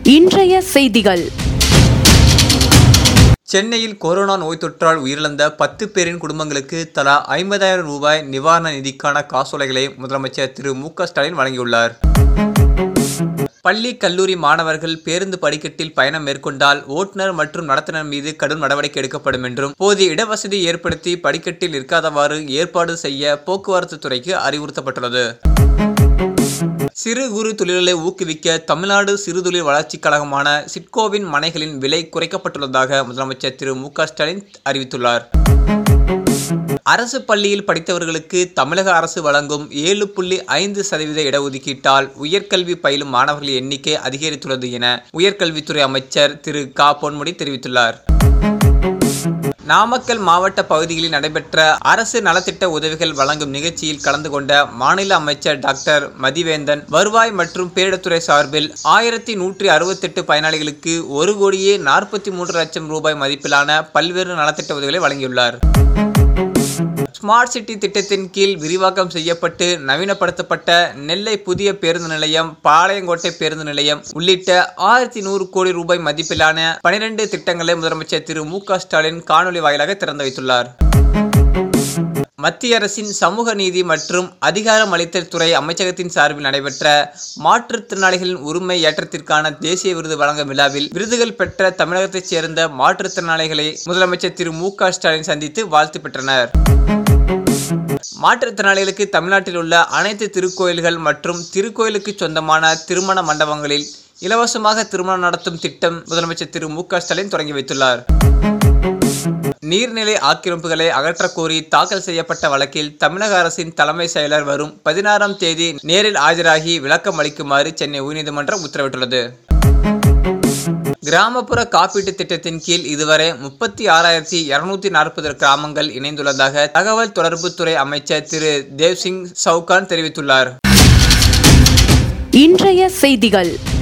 இன்றைய செய்திகள் சென்னையில் கொரோனா நோய் தொற்றால் உயிரிழந்த பத்து பேரின் குடும்பங்களுக்கு தலா ஐம்பதாயிரம் ரூபாய் நிவாரண நிதிக்கான காசோலைகளை முதலமைச்சர் திரு மு க ஸ்டாலின் வழங்கியுள்ளார் பள்ளி கல்லூரி மாணவர்கள் பேருந்து படிக்கட்டில் பயணம் மேற்கொண்டால் ஓட்டுநர் மற்றும் நடத்துனர் மீது கடும் நடவடிக்கை எடுக்கப்படும் என்றும் போதிய இடவசதி ஏற்படுத்தி படிக்கட்டில் இருக்காதவாறு ஏற்பாடு செய்ய போக்குவரத்து துறைக்கு அறிவுறுத்தப்பட்டுள்ளது சிறு குறு தொழில்களை ஊக்குவிக்க தமிழ்நாடு சிறுதொழில் வளர்ச்சிக் கழகமான சிட்கோவின் மனைகளின் விலை குறைக்கப்பட்டுள்ளதாக முதலமைச்சர் திரு மு க ஸ்டாலின் அறிவித்துள்ளார் அரசு பள்ளியில் படித்தவர்களுக்கு தமிழக அரசு வழங்கும் ஏழு புள்ளி ஐந்து சதவீத இடஒதுக்கீட்டால் உயர்கல்வி பயிலும் மாணவர்களின் எண்ணிக்கை அதிகரித்துள்ளது என உயர்கல்வித்துறை அமைச்சர் திரு க பொன்முடி தெரிவித்துள்ளார் நாமக்கல் மாவட்ட பகுதிகளில் நடைபெற்ற அரசு நலத்திட்ட உதவிகள் வழங்கும் நிகழ்ச்சியில் கலந்து கொண்ட மாநில அமைச்சர் டாக்டர் மதிவேந்தன் வருவாய் மற்றும் பேரிடத்துறை சார்பில் ஆயிரத்தி நூற்றி அறுபத்தெட்டு பயனாளிகளுக்கு ஒரு கோடியே நாற்பத்தி மூன்று லட்சம் ரூபாய் மதிப்பிலான பல்வேறு நலத்திட்ட உதவிகளை வழங்கியுள்ளார் ஸ்மார்ட் சிட்டி திட்டத்தின் கீழ் விரிவாக்கம் செய்யப்பட்டு நவீனப்படுத்தப்பட்ட நெல்லை புதிய பேருந்து நிலையம் பாளையங்கோட்டை பேருந்து நிலையம் உள்ளிட்ட ஆயிரத்தி நூறு கோடி ரூபாய் மதிப்பிலான பனிரெண்டு திட்டங்களை முதலமைச்சர் திரு மு க ஸ்டாலின் காணொலி வாயிலாக திறந்து வைத்துள்ளார் மத்திய அரசின் சமூக நீதி மற்றும் அதிகாரம் அளித்தல் துறை அமைச்சகத்தின் சார்பில் நடைபெற்ற மாற்றுத்திறனாளிகளின் உரிமை ஏற்றத்திற்கான தேசிய விருது வழங்கும் விழாவில் விருதுகள் பெற்ற தமிழகத்தைச் சேர்ந்த மாற்றுத்திறனாளிகளை முதலமைச்சர் திரு மு க ஸ்டாலின் சந்தித்து வாழ்த்து பெற்றனர் மாற்றுத்திறனாளிகளுக்கு தமிழ்நாட்டில் உள்ள அனைத்து திருக்கோயில்கள் மற்றும் திருக்கோயிலுக்கு சொந்தமான திருமண மண்டபங்களில் இலவசமாக திருமணம் நடத்தும் திட்டம் முதலமைச்சர் திரு மு க ஸ்டாலின் தொடங்கி வைத்துள்ளார் நீர்நிலை ஆக்கிரமிப்புகளை அகற்றக் கோரி தாக்கல் செய்யப்பட்ட வழக்கில் தமிழக அரசின் தலைமை செயலர் வரும் பதினாறாம் தேதி நேரில் ஆஜராகி விளக்கம் அளிக்குமாறு சென்னை உயர்நீதிமன்றம் உத்தரவிட்டுள்ளது கிராமப்புற காப்பீட்டு திட்டத்தின் கீழ் இதுவரை முப்பத்தி ஆறாயிரத்தி இருநூத்தி நாற்பது கிராமங்கள் இணைந்துள்ளதாக தகவல் தொடர்புத்துறை அமைச்சர் திரு தேவ்சிங் சவுகான் தெரிவித்துள்ளார் இன்றைய செய்திகள்